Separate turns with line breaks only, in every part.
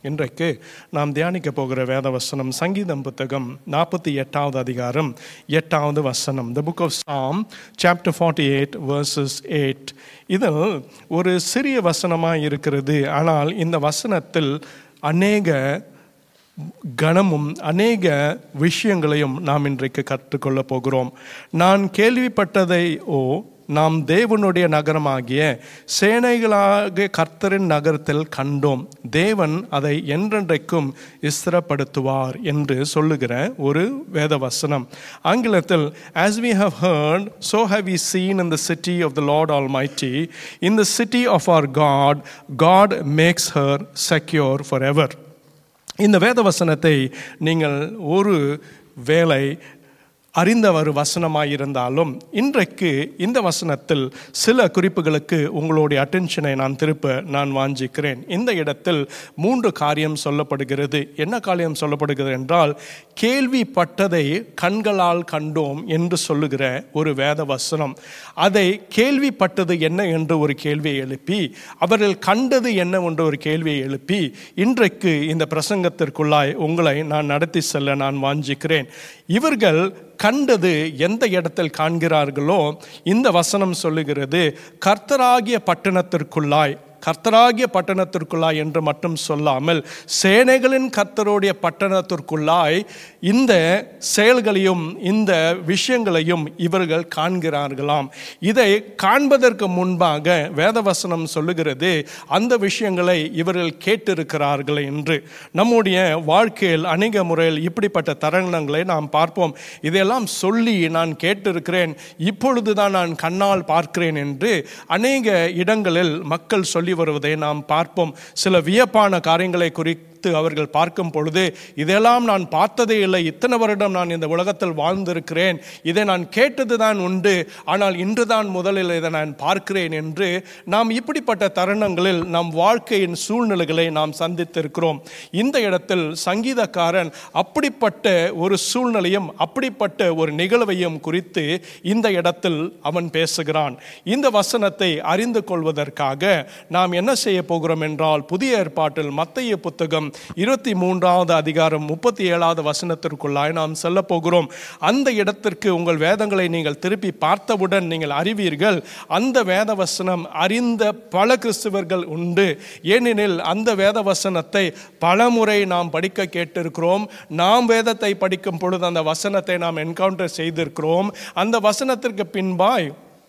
இன்றைக்கு நாம் தியானிக்க போகிற வேத வசனம் சங்கீதம் புத்தகம் நாற்பத்தி எட்டாவது அதிகாரம் எட்டாவது வசனம் the book of Psalms chapter forty eight verses eight இதில் ஒரு சிறிய வசனமாக இருக்கிறது ஆனால் இந்த வசனத்தில் அநேக கணமும் அநேக விஷயங்களையும் நாம் இன்றைக்கு கற்றுக்கொள்ள போகிறோம் நான் கேள்விப்பட்டதை ஓ நாம் தேவனுடைய நகரமாகிய சேனைகளாக கர்த்தரின் நகரத்தில் கண்டோம் தேவன் அதை என்றென்றைக்கும் ஸ்திரப்படுத்துவார் என்று சொல்லுகிற ஒரு வேத வசனம் ஆங்கிலத்தில் as we have heard so have we seen in the city of the Lord Almighty in the city of our God God makes her secure forever இந்த வேத வசனத்தை நீங்கள் ஒரு வேளை அறிந்த ஒரு வசனமாயிருந்தாலும் இன்றைக்கு இந்த வசனத்தில் சில குறிப்புகளுக்கு உங்களுடைய அட்டென்ஷனை நான் திருப்ப நான் வாஞ்சிக்கிறேன் இந்த இடத்தில் மூன்று காரியம் சொல்லப்படுகிறது என்ன காரியம் சொல்லப்படுகிறது என்றால் கேள்விப்பட்டதை கண்களால் கண்டோம் என்று சொல்லுகிற ஒரு வேத வசனம் அதை கேள்விப்பட்டது என்ன என்று ஒரு கேள்வியை எழுப்பி அவர்கள் கண்டது என்ன என்ற ஒரு கேள்வியை எழுப்பி இன்றைக்கு இந்த பிரசங்கத்திற்குள்ளாய் உங்களை நான் நடத்தி செல்ல நான் வாஞ்சிக்கிறேன் இவர்கள் கண்டது எந்த இடத்தில் காண்கிறார்களோ இந்த வசனம் சொல்லுகிறது கர்த்தராகிய பட்டணத்திற்குள்ளாய் கர்த்தராகிய பட்டணத்திற்குள்ளாய் என்று மட்டும் சொல்லாமல் சேனைகளின் கர்த்தருடைய பட்டணத்திற்குள்ளாய் இந்த செயல்களையும் இந்த விஷயங்களையும் இவர்கள் காண்கிறார்களாம் இதை காண்பதற்கு முன்பாக வேதவசனம் சொல்லுகிறது அந்த விஷயங்களை இவர்கள் கேட்டிருக்கிறார்கள் என்று நம்முடைய வாழ்க்கையில் அநேக முறையில் இப்படிப்பட்ட தருணங்களை நாம் பார்ப்போம் இதையெல்லாம் சொல்லி நான் கேட்டிருக்கிறேன் இப்பொழுதுதான் நான் கண்ணால் பார்க்கிறேன் என்று அநேக இடங்களில் மக்கள் சொல்லி சொல்லி வருவதை நாம் பார்ப்போம் சில வியப்பான காரியங்களை குறித்து அவர்கள் பார்க்கும் பொழுது இதெல்லாம் நான் பார்த்ததே இல்லை இத்தனை வருடம் நான் இந்த உலகத்தில் வாழ்ந்திருக்கிறேன் இதை நான் கேட்டது தான் உண்டு ஆனால் இன்றுதான் முதலில் இதை நான் பார்க்கிறேன் என்று நாம் இப்படிப்பட்ட தருணங்களில் நம் வாழ்க்கையின் சூழ்நிலைகளை நாம் சந்தித்திருக்கிறோம் இந்த இடத்தில் சங்கீதக்காரன் அப்படிப்பட்ட ஒரு சூழ்நிலையும் அப்படிப்பட்ட ஒரு நிகழ்வையும் குறித்து இந்த இடத்தில் அவன் பேசுகிறான் இந்த வசனத்தை அறிந்து கொள்வதற்காக நாம் என்ன செய்ய போகிறோம் என்றால் புதிய ஏற்பாட்டில் மத்திய புத்தகம் இருபத்தி மூன்றாவது அதிகாரம் முப்பத்தி ஏழாவது வசனத்திற்குள்ளாய் நாம் செல்ல போகிறோம் அந்த இடத்திற்கு உங்கள் வேதங்களை நீங்கள் திருப்பி பார்த்தவுடன் நீங்கள் அறிவீர்கள் அந்த வேத வசனம் அறிந்த பல கிறிஸ்துவர்கள் உண்டு ஏனெனில் அந்த வேத வசனத்தை பலமுறை நாம் படிக்க கேட்டிருக்கிறோம் நாம் வேதத்தை படிக்கும் பொழுது அந்த வசனத்தை நாம் என்கவுண்டர் செய்திருக்கிறோம் அந்த வசனத்திற்கு பின்பாய்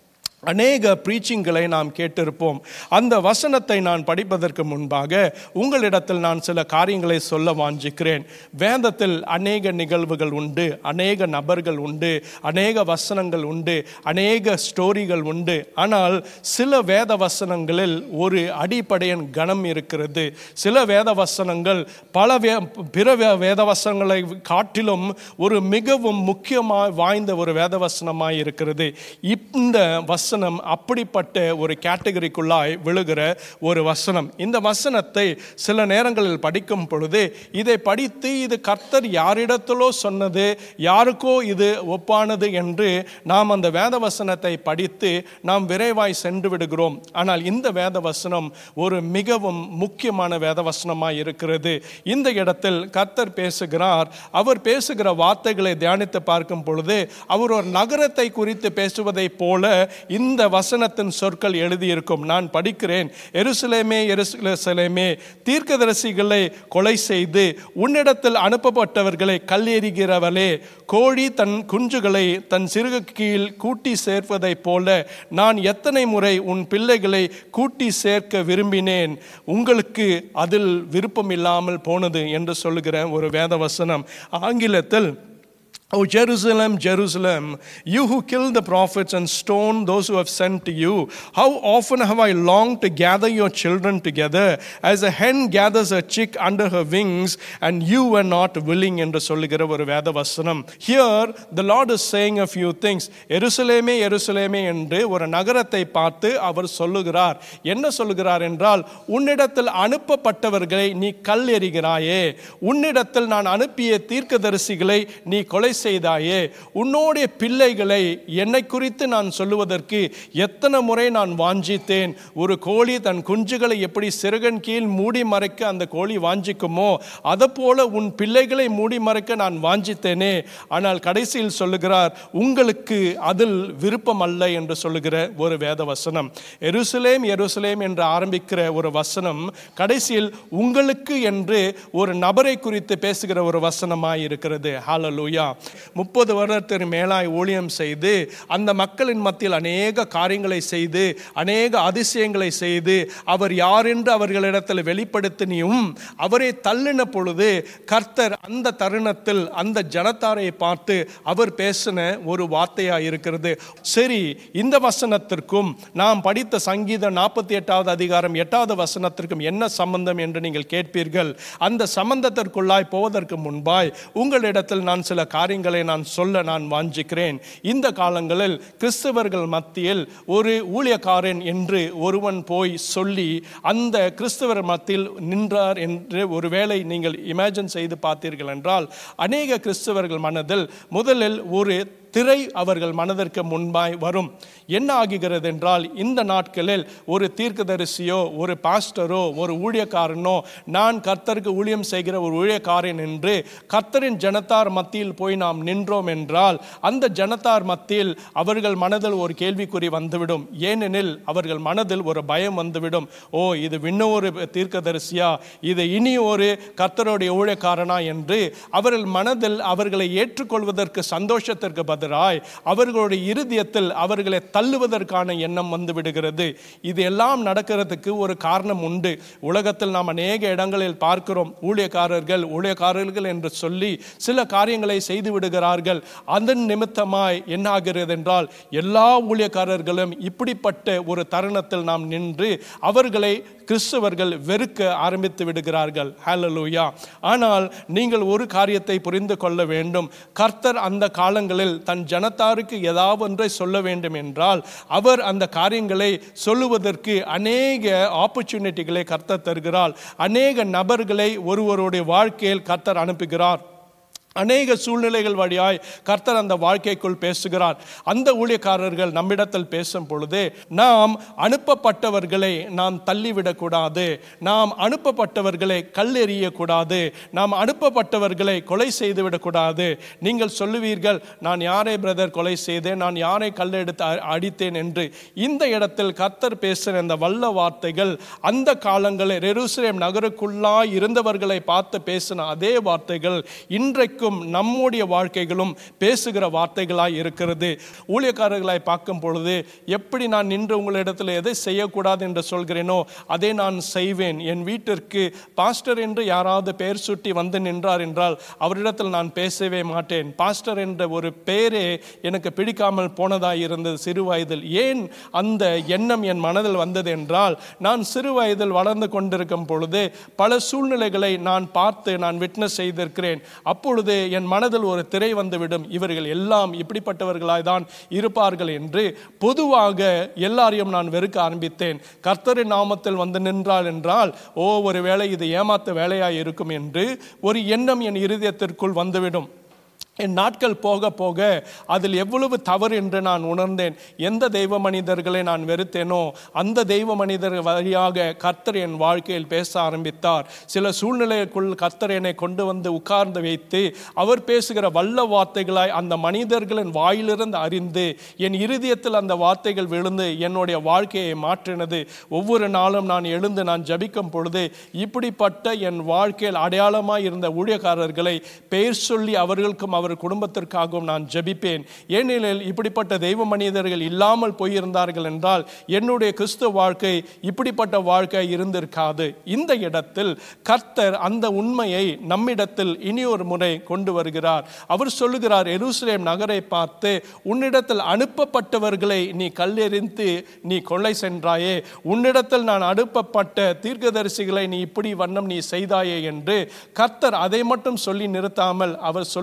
அநேக ப்ரீச்சிங்களை நாம் கேட்டிருப்போம் அந்த வசனத்தை நான் படிப்பதற்கு முன்பாக உங்களிடத்தில் நான் சில காரியங்களை சொல்ல வாஞ்சிக்கிறேன் வேதத்தில் அநேக நிகழ்வுகள் உண்டு அநேக நபர்கள் உண்டு அநேக வசனங்கள் உண்டு அநேக ஸ்டோரிகள் உண்டு ஆனால் சில வேத வசனங்களில் ஒரு அடிப்படையின் கணம் இருக்கிறது சில வேத வசனங்கள் பல வே பிற வேத வசனங்களை காட்டிலும் ஒரு மிகவும் முக்கியமாக வாய்ந்த ஒரு வேத வசனமாக இருக்கிறது இந்த வச வசனம் அப்படிப்பட்ட ஒரு கேட்டகரிக்குள்ளாய் விழுகிற ஒரு வசனம் இந்த வசனத்தை சில நேரங்களில் படிக்கும் பொழுது இதை படித்து இது கர்த்தர் யாரிடத்திலோ சொன்னது யாருக்கோ இது ஒப்பானது என்று நாம் அந்த வேத வசனத்தை படித்து நாம் விரைவாய் சென்று விடுகிறோம் ஆனால் இந்த வேத வசனம் ஒரு மிகவும் முக்கியமான வேத வசனமாய் இருக்கிறது இந்த இடத்தில் கர்த்தர் பேசுகிறார் அவர் பேசுகிற வார்த்தைகளை தியானித்து பார்க்கும் பொழுது அவர் ஒரு நகரத்தை குறித்து பேசுவதை போல இந்த வசனத்தின் சொற்கள் எழுதியிருக்கும் நான் படிக்கிறேன் எருசலேமே எருசலேமே தீர்க்கதரிசிகளை கொலை செய்து உன்னிடத்தில் அனுப்பப்பட்டவர்களை கல்லெறிகிறவளே கோழி தன் குஞ்சுகளை தன் சிறுகு கீழ் கூட்டி சேர்ப்பதைப் போல நான் எத்தனை முறை உன் பிள்ளைகளை கூட்டி சேர்க்க விரும்பினேன் உங்களுக்கு அதில் விருப்பம் இல்லாமல் போனது என்று சொல்லுகிற ஒரு வேத வசனம் ஆங்கிலத்தில் Oh, Jerusalem, Jerusalem, you who killed the prophets and stoned those who have sent to you, how often have I longed to gather your children together as a hen gathers a chick under her wings, and you were not willing என்று சொல்லுகிற ஒரு வேத வசனம் Here, the Lord is saying a few things. எருசலேமே எருசலேமே என்று ஒரு நகரத்தை பார்த்து அவர் சொல்லுகிறார் என்ன சொல்லுகிறார் என்றால் உன்னிடத்தில் அனுப்பப்பட்டவர்களை நீ கல் எறிகிறாயே உன்னிடத்தில் நான் அனுப்பிய தீர்க்கதரிசிகளை நீ கொலை செய்தாயே உன்னோடைய பிள்ளைகளை என்னை குறித்து நான் சொல்லுவதற்கு எத்தனை முறை நான் வாஞ்சித்தேன் ஒரு கோழி தன் குஞ்சுகளை எப்படி சிறுகன் கீழ் மூடி மறைக்க அந்த கோழி வாஞ்சிக்குமோ அதை போல உன் பிள்ளைகளை மூடி மறைக்க நான் வாஞ்சித்தேனே ஆனால் கடைசியில் சொல்லுகிறார் உங்களுக்கு அதில் விருப்பம் அல்ல என்று சொல்லுகிற ஒரு வேத வசனம் எருசலேம் எருசலேம் என்று ஆரம்பிக்கிற ஒரு வசனம் கடைசியில் உங்களுக்கு என்று ஒரு நபரை குறித்து பேசுகிற ஒரு வசனமாய் இருக்கிறது ஹalleluya முப்பது வருடத்திற்கு மேலாய் ஊழியம் செய்து அந்த மக்களின் மத்தியில் அநேக காரியங்களை செய்து அநேக அதிசயங்களை செய்து அவர் யார் என்று அவர்களிடத்தில் வெளிப்படுத்தினியும் அவரை தள்ளின பொழுது கர்த்தர் அந்த தருணத்தில் அந்த ஜனத்தாரை பார்த்து அவர் பேசின ஒரு வார்த்தையாக இருக்கிறது சரி இந்த வசனத்திற்கும் நாம் படித்த சங்கீதம் நாற்பத்தி எட்டாவது அதிகாரம் எட்டாவது வசனத்திற்கும் என்ன சம்பந்தம் என்று நீங்கள் கேட்பீர்கள் அந்த சம்பந்தத்திற்குள்ளாய் போவதற்கு முன்பாய் உங்களிடத்தில் நான் சில காரியங்களை நான் சொல்ல நான் வாஞ்சிக்கிறேன் இந்த காலங்களில் கிறிஸ்தவர்கள் மத்தியில் ஒரு ஊழியக்காரன் என்று ஒருவன் போய் சொல்லி அந்த கிறிஸ்தவர் மத்தியில் நின்றார் என்று ஒருவேளை நீங்கள் இமேஜின் செய்து பார்த்தீர்கள் என்றால் அநேக கிறிஸ்தவர்கள் மனதில் முதலில் ஒரு திரை அவர்கள் மனதிற்கு முன்பாய் வரும் என்ன ஆகுகிறது என்றால் இந்த நாட்களில் ஒரு தீர்க்கதரிசியோ ஒரு பாஸ்டரோ ஒரு ஊழியக்காரனோ நான் கர்த்தருக்கு ஊழியம் செய்கிற ஒரு ஊழியக்காரன் என்று கர்த்தரின் ஜனத்தார் மத்தியில் போய் நாம் நின்றோம் என்றால் அந்த ஜனத்தார் மத்தியில் அவர்கள் மனதில் ஒரு கேள்விக்குறி வந்துவிடும் ஏனெனில் அவர்கள் மனதில் ஒரு பயம் வந்துவிடும் ஓ இது இன்னொரு தீர்க்கதரிசியா இது இனி ஒரு கர்த்தருடைய ஊழியக்காரனா என்று அவர்கள் மனதில் அவர்களை ஏற்றுக்கொள்வதற்கு சந்தோஷத்திற்கு பதிலாய் அவர்களுடைய இருதயத்தில் அவர்களை தள்ளுவதற்கான எண்ணம் வந்து விடுகிறது இது எல்லாம் நடக்கிறதுக்கு ஒரு காரணம் உண்டு உலகத்தில் நாம் அநேக இடங்களில் பார்க்கிறோம் ஊழியக்காரர்கள் ஊழியக்காரர்கள் என்று சொல்லி சில காரியங்களை செய்து விடுகிறார்கள் அதன் நிமித்தமாய் என்ன ஆகிறது என்றால் எல்லா ஊழியக்காரர்களும் இப்படிப்பட்ட ஒரு தருணத்தில் நாம் நின்று அவர்களை கிறிஸ்தவர்கள் வெறுக்க ஆரம்பித்து விடுகிறார்கள் ஹalleluya ஆனால் நீங்கள் ஒரு காரியத்தை புரிந்து கொள்ள வேண்டும் கர்த்தர் அந்த காலங்களில் தன் ஜனத்தாருக்கு ஏதாவது ஒன்றை சொல்ல வேண்டும் என்றால் அவர் அந்த காரியங்களை சொல்லுவதற்கு அநேக ஆப்பர்ச்சுனிட்டிகளை கர்த்தர் தருகிறார் அநேக நபர்களை ஒருவருடைய வாழ்க்கையில் கர்த்தர் அனுப்புகிறார் அநேக சூழ்நிலைகள் வழியாய் கர்த்தர் அந்த வாழ்க்கைக்குள் பேசுகிறார் அந்த ஊழியக்காரர்கள் நம்மிடத்தில் பேசும் பொழுது நாம் அனுப்பப்பட்டவர்களை நாம் தள்ளிவிடக்கூடாது நாம் அனுப்பப்பட்டவர்களை கல்லெறியக்கூடாது நாம் அனுப்பப்பட்டவர்களை கொலை செய்துவிடக்கூடாது நீங்கள் சொல்லுவீர்கள் நான் யாரை பிரதர் கொலை செய்தேன் நான் யாரை கல்லெடுத்து அ- அடித்தேன் என்று இந்த இடத்தில் கர்த்தர் பேசுகிற இந்த வல்ல வார்த்தைகள் அந்த காலங்களில் எருசலேம் நகருக்குள்ளாய் இருந்தவர்களை பார்த்து பேசின அதே வார்த்தைகள் இன்றைக்கும் நம்முடைய வாழ்க்கைகளும் பேசுகிற வார்த்தைகளாய் இருக்கிறது ஊழியக்காரர்களாய் பார்க்கும் பொழுது எப்படி நான் நின்று உங்களிடத்தில் எதை செய்யக்கூடாது என்று சொல்கிறேனோ அதை நான் செய்வேன் என் வீட்டிற்கு பாஸ்டர் என்று யாராவது பெயர் சுட்டி வந்து நின்றார் என்றால் அவரிடத்தில் நான் பேசவே மாட்டேன் பாஸ்டர் என்ற ஒரு பெயரே எனக்கு பிடிக்காமல் போனதாய் இருந்தது சிறு வயதில் ஏன் அந்த எண்ணம் என் மனதில் வந்தது என்றால் நான் சிறு வயதில் வளர்ந்து கொண்டிருக்கும் பொழுது பல சூழ்நிலைகளை நான் பார்த்து நான் விட்னஸ் செய்திருக்கிறேன் அப்பொழுது என் மனதில் ஒரு திரை வந்துவிடும் இவர்கள் எல்லாம் இப்படிப்பட்டவர்களாய் தான் இருப்பார்கள் என்று பொதுவாக எல்லாரையும் நான் வெறுக்க ஆரம்பித்தேன் கர்த்தரின் நாமத்தில் வந்து நின்றால் என்றால் ஓ ஒரு வேளை இது ஏமாத்த வேலையாய் இருக்கும் என்று ஒரு எண்ணம் என் இருதயத்திற்குள் வந்துவிடும் என் நாட்கள் போக போக அதில் எவ்வளவு தவறு என்று நான் உணர்ந்தேன் எந்த தெய்வ மனிதர்களை நான் வெறுத்தேனோ அந்த தெய்வ மனிதர் வழியாக கர்த்தர் என் வாழ்க்கையில் பேச ஆரம்பித்தார் சில சூழ்நிலைக்குள் கர்த்தர் என்னை கொண்டு வந்து உட்கார்ந்து வைத்து அவர் பேசுகிற வல்ல வார்த்தைகளாய் அந்த மனிதர்களின் வாயிலிருந்து அறிந்து என் இருதயத்தில் அந்த வார்த்தைகள் விழுந்து என்னுடைய வாழ்க்கையை மாற்றினது ஒவ்வொரு நாளும் நான் எழுந்து நான் ஜபிக்கும் பொழுது இப்படிப்பட்ட என் வாழ்க்கையில் அடையாளமாய் இருந்த ஊழியக்காரர்களை பெயர் சொல்லி அவர்களுக்கும் அவர் குடும்பத்திற்காகவும் நான் ஜெபிப்பேன் ஏனெனில் இப்படிப்பட்ட தெய்வ மனிதர்கள் இல்லாமல் போயிருந்தார்கள் என்றால் என்னுடைய கிறிஸ்துவ வாழ்க்கை இப்படிப்பட்ட வாழ்க்கை இருந்திருக்காது இந்த இடத்தில் கர்த்தர் அந்த உண்மையை நம்மிடத்தில் இனி ஒரு முறை கொண்டு வருகிறார் அவர் சொல்லுகிறார் எருசலேம் நகரை பார்த்து உன்னிடத்தில் அனுப்பப்பட்டவர்களை நீ கல்லெறிந்து நீ கொள்ளை சென்றாயே உன்னிடத்தில் நான் அனுப்பப்பட்ட தீர்க்கதரிசிகளை நீ இப்படி வண்ணம் நீ செய்தாயே என்று கர்த்தர் அதை மட்டும் சொல்லி நிறுத்தாமல் அவர் சொல்லுகிறார்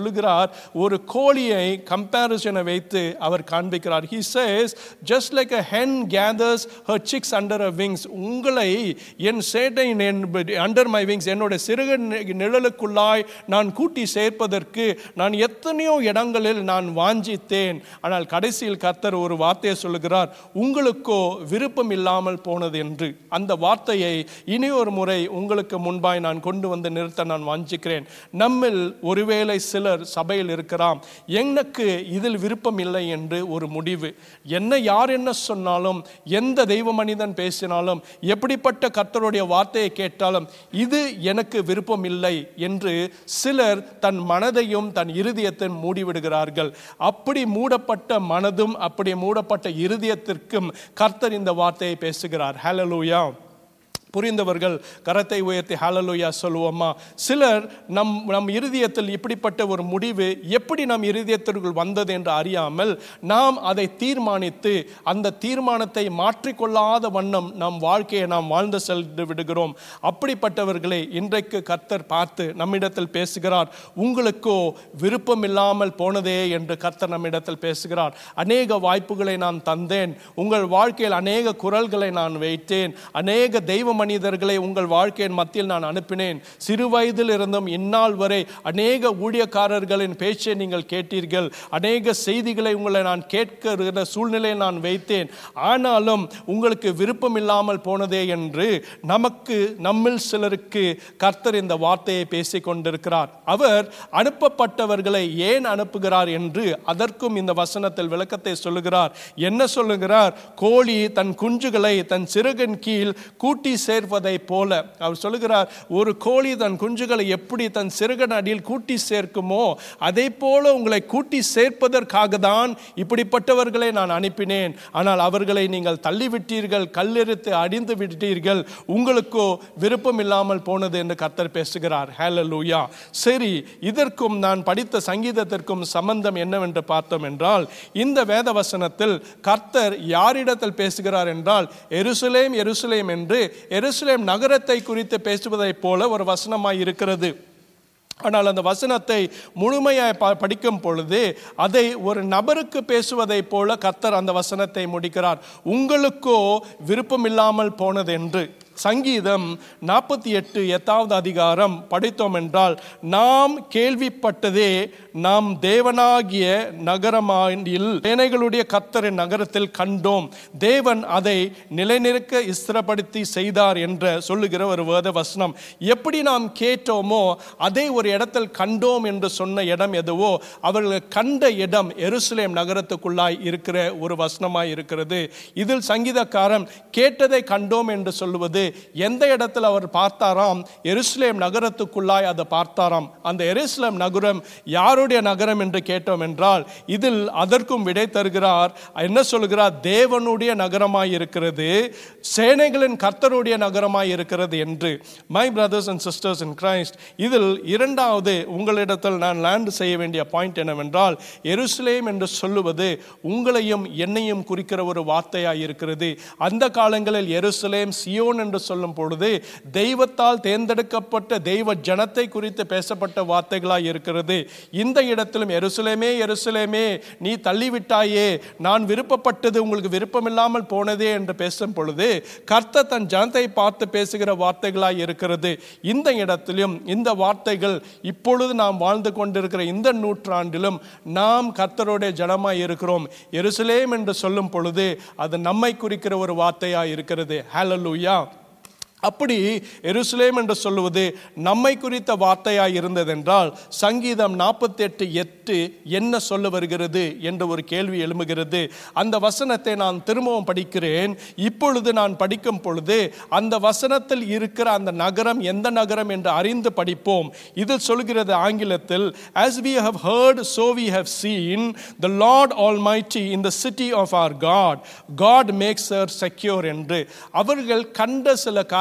ஒரு கோழியை கம்பேரிசனை வைத்து அவர் காண்பிக்கிறார் he says just like a hen gathers her chicks under her wings உங்களை என் சேட்டை அண்டர் மை விங்ஸ் என்னோட சிறுக நி- நிழலுக்குள்ளாய் நான் கூட்டி சேர்ப்பதற்கு நான் எத்தனையோ இடங்களில் நான் வாஞ்சித்தேன் ஆனால் கடைசியில் கர்த்தர் ஒரு வார்த்தையை சொல்லுகிறார் உங்களுக்கோ விருப்பம் இல்லாமல் போனது என்று அந்த வார்த்தையை இனி ஒரு முறை உங்களுக்கு முன்பாய் நான் கொண்டு வந்து நிறுத்த நான் வாஞ்சிக்கிறேன் நம்மில் ஒருவேளை சிலர் சபையில் இருக்கிறாம் எனக்கு இதில் விருப்பம் இல்லை என்று ஒரு முடிவு என்ன யார் என்ன சொன்னாலும் எந்த தெய்வ மனிதன் பேசினாலும் எப்படிப்பட்ட கர்த்தருடைய வார்த்தையை கேட்டாலும் இது எனக்கு விருப்பம் இல்லை என்று சிலர் தன் மனதையும் தன் இருதயத்தையும் மூடிவிடுகிறார்கள் அப்படி மூடப்பட்ட மனதும் அப்படி மூடப்பட்ட இருதயத்திற்கும் கர்த்தர் இந்த வார்த்தையை பேசுகிறார் ஹalleluya புரிந்தவர்கள் கரத்தை உயர்த்தி ஹalleluya சொல்லுவோமா சிலர் நம் நம் இருதயத்தில் இப்படிப்பட்ட ஒரு முடிவு எப்படி நம் இருதயத்திற்குள் வந்தது என்று அறியாமல் நாம் அதை தீர்மானித்து அந்த தீர்மானத்தை மாற்றிக்கொள்ளாத வண்ணம் நம் வாழ்க்கையை நாம் வாழ்ந்து சென்று விடுகிறோம் அப்படிப்பட்டவர்களை இன்றைக்கு கர்த்தர் பார்த்து நம்மிடத்தில் பேசுகிறார் உங்களுக்கோ விருப்பம் இல்லாமல் போனதே என்று கர்த்தர் நம்மிடத்தில் பேசுகிறார் அநேக வாய்ப்புகளை நான் தந்தேன் உங்கள் வாழ்க்கையில் அநேக குரல்களை நான் வைத்தேன் அநேக தெய்வ மனிதர்களை உங்கள் வாழ்க்கையின் மத்தியில் நான் அனுப்பினேன் சிறு வயதில் இருந்தும் இந்நாள் வரை அநேக ஊழியக்காரர்களின் பேச்சை நீங்கள் கேட்டீர்கள் அநேக செய்திகளை உங்களை நான் கேட்கிற சூழ்நிலையில் நான் வைத்தேன் ஆனாலும் உங்களுக்கு விருப்பம் இல்லாமல் போனதே என்று நமக்கு நம்மில் சிலருக்கு கர்த்தர் இந்த வார்த்தையை பேசிக் கொண்டிருக்கிறார் அவர் அனுப்பப்பட்டவர்களை ஏன் அனுப்புகிறார் என்று அதற்கும் இந்த வசனத்தில் விளக்கத்தை சொல்லுகிறார் என்ன சொல்லுகிறார் கோழி தன் குஞ்சுகளை தன் சிறகின் கீழ் கூட்டி சேர்ப்பதை போல அவர் சொல்லுகிறார் ஒரு கோழி தன் குஞ்சுகளை எப்படி தன் சிறகன் அடியில் கூட்டி சேர்க்குமோ அதே போல உங்களை கூட்டி சேர்ப்பதற்காக தான் இப்படிப்பட்டவர்களை நான் அனுப்பினேன் ஆனால் அவர்களை நீங்கள் தள்ளிவிட்டீர்கள் கல்லெடுத்து அடிந்து விட்டீர்கள் உங்களுக்கோ விருப்பம் இல்லாமல் போனது என்று கர்த்தர் பேசுகிறார் ஹalleluya சரி இதற்கும் நான் படித்த சங்கீதத்திற்கும் சம்பந்தம் என்னவென்று பார்த்தோம் என்றால் இந்த வேத வசனத்தில் கர்த்தர் யாரிடத்தில் பேசுகிறார் என்றால் எருசலேம் எருசலேம் என்று எருசலேம் நகரத்தை குறித்து பேசுவதைப் போல ஒரு வசனமாய் இருக்கிறது ஆனால் அந்த வசனத்தை முழுமையாய் ப- படிக்கும் பொழுது அதை ஒரு நபருக்கு பேசுவதைப் போல கர்த்தர் அந்த வசனத்தை முடிக்கிறார் உங்களுக்கோ விருப்பம் இல்லாமல் போனது என்று சங்கீதம் நாற்பத்தி எட்டு எட்டாவது அதிகாரம் படித்தோம் என்றால் நாம் கேள்விப்பட்டதே நாம் தேவனாகிய நகரமாயில் சேனைகளுடைய கர்த்தரின் நகரத்தில் கண்டோம் தேவன் அதை நிலைநிற்க ஸ்திரப்படுத்தி செய்தார் என்ற சொல்லுகிற ஒரு வேத வசனம் எப்படி நாம் கேட்டோமோ அதே ஒரு இடத்தில் கண்டோம் என்று சொன்ன இடம் எதுவோ அவர்கள் கண்ட இடம் எருசலேம் நகரத்துக்குள்ளாய் இருக்கிற ஒரு வசனமாய் இருக்கிறது இதில் சங்கீதக்காரன் கேட்டதை கண்டோம் என்று சொல்லுவது எந்த இடத்தில் அவர் பார்த்தாராம் எருசலேம் நகரத்துக்குள்ளாய் அதை பார்த்தாராம் அந்த எருசலேம் நகரம் யாருடைய நகரம் என்று கேட்டோம் என்றால் இதில் அதற்கும் விடை தருகிறார் என்ன சொல்கிறார் தேவனுடைய நகரமாய் இருக்கிறது சேனைகளின் கர்த்தருடைய நகரமாய் இருக்கிறது என்று my brothers and sisters in Christ இதில் இரண்டாவது உங்களிடத்தில் நான் லேண்ட் செய்ய வேண்டிய பாயிண்ட் என்னவென்றால் எருசலேம் என்று சொல்லுவது உங்களையும் என்னையும் குறிக்கிற ஒரு வார்த்தையாய் இருக்கிறது அந்த காலங்களில் எருசலேம் சியோன் என்று சொல்லும் பொழுது தெய்வத்தால் தேர்ந்தெடுக்கப்பட்ட தெய்வ ஜனத்தை குறித்து பேசப்பட்ட வார்த்தைகளாய் இருக்கிறது இந்த இடத்திலும் எருசலேமே எருசலேமே நீ தள்ளிவிட்டாயே நான் விருப்பப்பட்டது உங்களுக்கு விருப்பமில்லாமல் போனதே என்று பேசும் பொழுது கர்த்தர் தன் ஜனத்தை பார்த்து பேசுகிற வார்த்தைகளாய் இருக்கிறது இந்த இடத்திலும் இந்த வார்த்தைகள் இப்பொழுது நாம் வாழ்ந்து கொண்டிருக்கிற இந்த நூற்றாண்டிலும் நாம் கர்த்தருடைய ஜனமாய் இருக்கிறோம் எருசலேம் என்று சொல்லும் பொழுது அது நம்மை குறிக்கிற ஒரு வார்த்தையாய் இருக்கிறது ஹalleluya அப்படி எருசலேம் என்று சொல்லுவது நம்மை குறித்த வார்த்தையாய் இருந்ததென்றால் சங்கீதம் நாற்பத்தி எட்டு எட்டு என்ன சொல்ல வருகிறது என்ற ஒரு கேள்வி எழும்புகிறது அந்த வசனத்தை நான் திரும்பவும் படிக்கிறேன் இப்பொழுது நான் படிக்கும் பொழுது அந்த வசனத்தில் இருக்கிற அந்த நகரம் எந்த நகரம் என்று அறிந்து படிப்போம் இதில் சொல்கிறது ஆங்கிலத்தில் as we have heard so we have seen the lord almighty in the city of our god god makes her secure என்று அவர்கள் கண்ட சில காரியங்கள்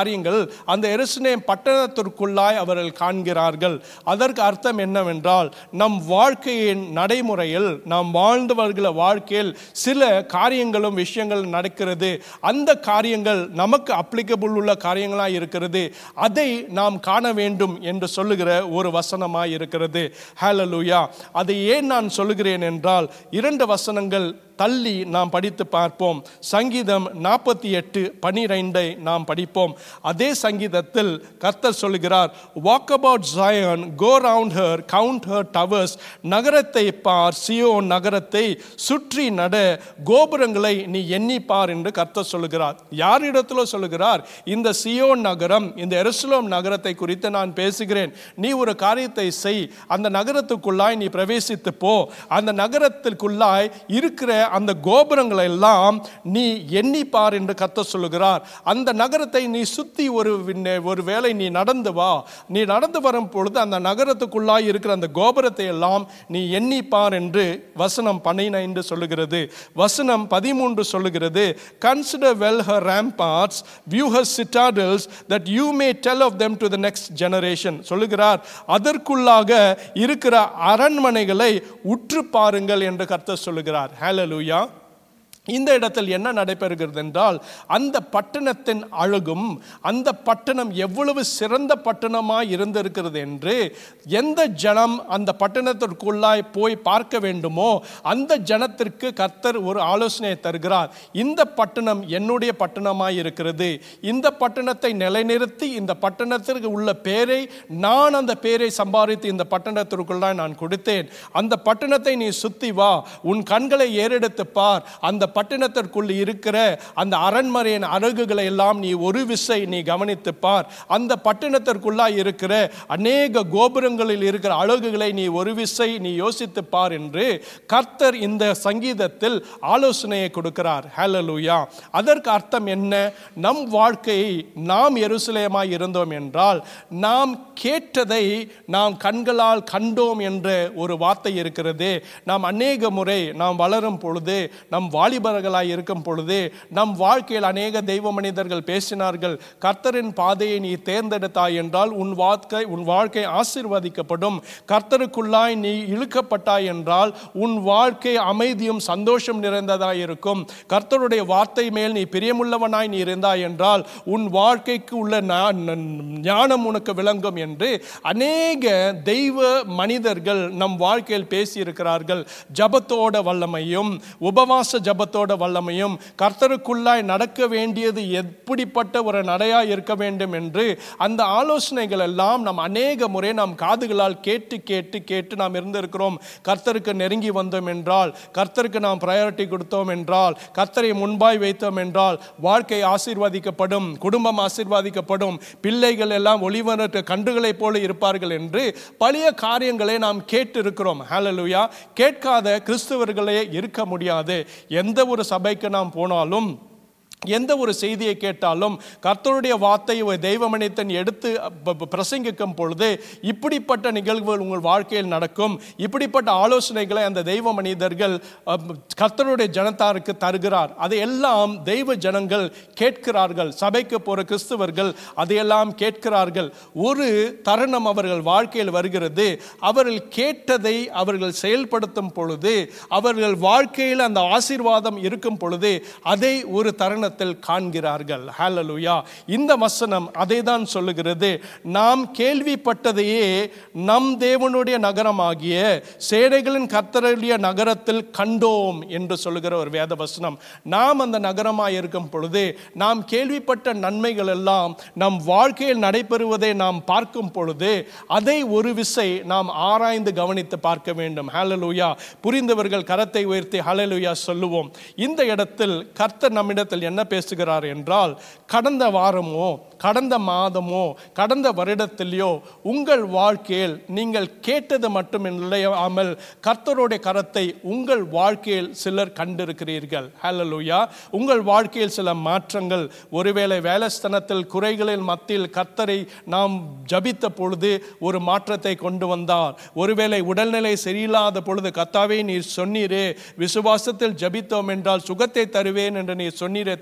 காரியங்கள் அந்த எருசலேம் பட்டணத்திற்குள்ளாய் அவர்கள் காண்கிறார்கள் அதற்கு அர்த்தம் என்னவென்றால் நம் வாழ்க்கையின் நடைமுறையில் நாம் வாழ்ந்து வருகிற வாழ்க்கையில் சில காரியங்களும் விஷயங்கள் நடக்கிறது அந்த காரியங்கள் நமக்கு அப்ளிகபிள் உள்ள காரியங்களாய் இருக்கிறது அதை நாம் காண வேண்டும் என்று சொல்லுகிற ஒரு வசனமாய் இருக்கிறது ஹalleluya அதை ஏன் நான் சொல்லுகிறேன் என்றால் இரண்டு வசனங்கள் தள்ளி நாம் படித்து பார்ப்போம் சங்கீதம் நாற்பத்தி எட்டு பனிரெண்டை நாம் படிப்போம் அதே சங்கீதத்தில் கர்த்தர் சொல்லுகிறார் walk about Zion go round her count her towers நகரத்தை பார் சியோ நகரத்தை சுற்றி நட கோபுரங்களை நீ எண்ணி பார் என்று கர்த்தர் சொல்லுகிறார் யாரிடத்திலோ சொல்லுகிறார் இந்த சியோன் நகரம் இந்த எருசலேம் நகரத்தை குறித்து நான் பேசுகிறேன் நீ ஒரு காரியத்தை செய் அந்த நகரத்துக்குள்ளாய் நீ பிரவேசித்து போ அந்த நகரத்திற்குள்ளாய் இருக்கிற அந்த கோபுரங்களை எல்லாம் நீ எண்ணி பார் என்று கத்த சொல்லுகிறார் அந்த நகரத்தை நீ சுத்தி ஒரு விண்ண- ஒரு வேளை நீ நடந்து வா நீ நடந்து வரும் பொழுது அந்த நகரத்துக்குள்ளாய் இருக்கிற அந்த கோபுரத்தை எல்லாம் நீ எண்ணி பார் என்று வசனம் பன்னினைந்து சொல்லுகிறது வசனம் பதிமூன்று சொல்லுகிறது consider well her ramparts view her citadels that you may tell of them to the next generation சொல்லுகிறார் அதற்குள்ளாக இருக்கிற அரண்மனைகளை உற்று பாருங்கள் என்று கர்த்தர் சொல்லுகிறார் ஹalleluya இந்த இடத்தில் என்ன நடைபெறுகிறது என்றால் அந்த பட்டணத்தின் அழகும் அந்த பட்டணம் எவ்வளவு சிறந்த பட்டணமாய் இருந்திருக்கிறது என்று எந்த ஜனம் அந்த பட்டணத்திற்குள்ளாய் போய் பார்க்க வேண்டுமோ அந்த ஜனத்திற்கு கர்த்தர் ஒரு ஆலோசனையை தருகிறார் இந்த பட்டணம் என்னுடைய பட்டணமாய் இருக்கிறது இந்த பட்டணத்தை நிலைநிறுத்தி இந்த பட்டணத்திற்கு உள்ள பேரை நான் அந்த பேரை சம்பாதித்து இந்த பட்டணத்திற்குள்ளாய் நான் கொடுத்தேன் அந்த பட்டணத்தை நீ சுத்தி வா உன் கண்களை ஏறெடுத்து பார் அந்த பட்டணத்திற்குள் இருக்கிற அந்த அரண்மனையின் அழகுகளை எல்லாம் நீ ஒரு விசை நீ கவனித்து பார் அந்த பட்டணத்திற்குள்ளாய் இருக்கிற அநேக கோபுரங்களில் இருக்கிற அழகுகளை நீ ஒரு விசை நீ யோசித்து பார் என்று கர்த்தர் இந்த சங்கீதத்தில் ஆலோசனையை கொடுக்கிறார் ஹalleluya அதற்கு அர்த்தம் என்ன நம் வாழ்க்கையை நாம் எருசலேமாய் இருந்தோம் என்றால் நாம் கேட்டதை நாம் கண்களால் கண்டோம் என்ற ஒரு வார்த்தை இருக்கிறது நாம் அநேக முறை நாம் வளரும் பொழுது நம் வாலிபர்களாய் இருக்கும் பொழுது நம் வாழ்க்கையில் அநேக தெய்வ மனிதர்கள் பேசினார்கள் கர்த்தரின் பாதையை நீ தேர்ந்தெடுத்தாய் என்றால் உன் வாழ்க்கை உன் வாழ்க்கை ஆசீர்வதிக்கப்படும் கர்த்தருக்குள்ளாய் நீ இழுக்கப்பட்டாய் என்றால் உன் வாழ்க்கை அமைதியும் சந்தோஷம் நிறைந்ததாய் இருக்கும் கர்த்தருடைய வார்த்தை மேல் நீ பிரியமுள்ளவனாய் நீ இருந்தாய் என்றால் உன் வாழ்க்கைக்கு உள்ள நா- ந- ஞானம் உனக்கு விளங்கும் என்று அநேக தெய்வ மனிதர்கள் நம் வாழ்க்கையில் பேசியிருக்கிறார்கள் ஜபத்தோட வல்லமையும் உபவாச ஜபத்தோட வல்லமையும் கர்த்தருக்குள்ளாய் நடக்க வேண்டியது எப்படிப்பட்ட ஒரு நடையாய் இருக்க வேண்டும் என்று அந்த ஆலோசனைகள் எல்லாம் நாம் அநேக முறை நாம் காதுகளால் கேட்டு கேட்டு கேட்டு நாம் இருந்திருக்கிறோம் கர்த்தருக்கு நெருங்கி வந்தோம் என்றால் கர்த்தருக்கு நாம் ப்ரையாரிட்டி கொடுத்தோம் என்றால் கர்த்தரை முன்பாய் வைத்தோம் என்றால் வாழ்க்கை ஆசீர்வதிக்கப்படும் குடும்பம் ஆசீர்வதிக்கப்படும் பிள்ளைகள் எல்லாம் ஒளிவரற்ற கன்றுகளைப் போல இருப்பார்கள் என்று பழைய காரியங்களை நாம் கேட்டு இருக்கிறோம் ஹalleluya கேட்காத கிறிஸ்தவர்களே இருக்க முடியாது எந்த ஒரு சபைக்கு நாம் போனாலும் எந்த ஒரு செய்தியை கேட்டாலும் கர்த்தருடைய வார்த்தையை ஒரு தெய்வ மனிதன் எடுத்து ப- ப- பிரசங்கிக்கும் பொழுது இப்படிப்பட்ட நிகழ்வுகள் உங்கள் வாழ்க்கையில் நடக்கும் இப்படிப்பட்ட ஆலோசனைகளை அந்த தெய்வ மனிதர்கள் அஹ், கர்த்தருடைய ஜனத்தாருக்கு தருகிறார் அதையெல்லாம் தெய்வ ஜனங்கள் கேட்கிறார்கள் சபைக்கு போற கிறிஸ்தவர்கள் அதையெல்லாம் கேட்கிறார்கள் ஒரு தருணம் அவர்கள் வாழ்க்கையில் வருகிறது அவர்கள் கேட்டதை அவர்கள் செயல்படுத்தும் பொழுது அவர்கள் வாழ்க்கையில் அந்த ஆசீர்வாதம் இருக்கும் பொழுது அதை ஒரு தருணத்தில் காண்கிறார்கள் ஹalleluya இந்த வசனம் அதை தான் சொல்லுகிறது நாம் கேள்விப்பட்டதையே நம் தேவனுடைய நகரமாகிய சேனைகளின் கர்த்தருடைய நகரத்தில் கண்டோம் என்று சொல்லுகிற ஒரு வேத வசனம் நாம் அந்த நகரமாய் இருக்கும் பொழுது நாம் கேள்விப்பட்ட நன்மைகள் எல்லாம் நம் வாழ்க்கையில் நடைபெறுவதை நாம் பார்க்கும் பொழுது அதை ஒரு விசை நாம் ஆராய்ந்து கவனித்து பார்க்க வேண்டும் ஹalleluya புரிந்தவர்கள் கரத்தை உயர்த்தி ஹalleluya சொல்லுவோம் இந்த இடத்தில் கர்த்தர் நம்மிடத்தில் என்ன பேசுகிறார் என்றால் கடந்த வாரமோ கடந்த மாதமோ கடந்த வருடத்திலேயோ உங்கள் வாழ்க்கையில் நீங்கள் கேட்டது மட்டும் இல்லாமல் கர்த்தருடைய கரத்தை உங்கள் வாழ்க்கையில் சிலர் கண்டிருக்கிறீர்கள் ஹalleluya உங்கள் வாழ்க்கையில் சில மாற்றங்கள் ஒருவேளை வேலைஸ்தனத்தில் குறைகளின் மத்தியில் கர்த்தரை நாம் ஜபித்த பொழுது ஒரு மாற்றத்தை கொண்டு வந்தார் ஒருவேளை உடல்நிலை சரியில்லாத பொழுது கத்தாவே நீர் சொன்னீரே விசுவாசத்தில் ஜபித்தோம் என்றால் சுகத்தை தருவேன் என்று நீர் சொன்னீரே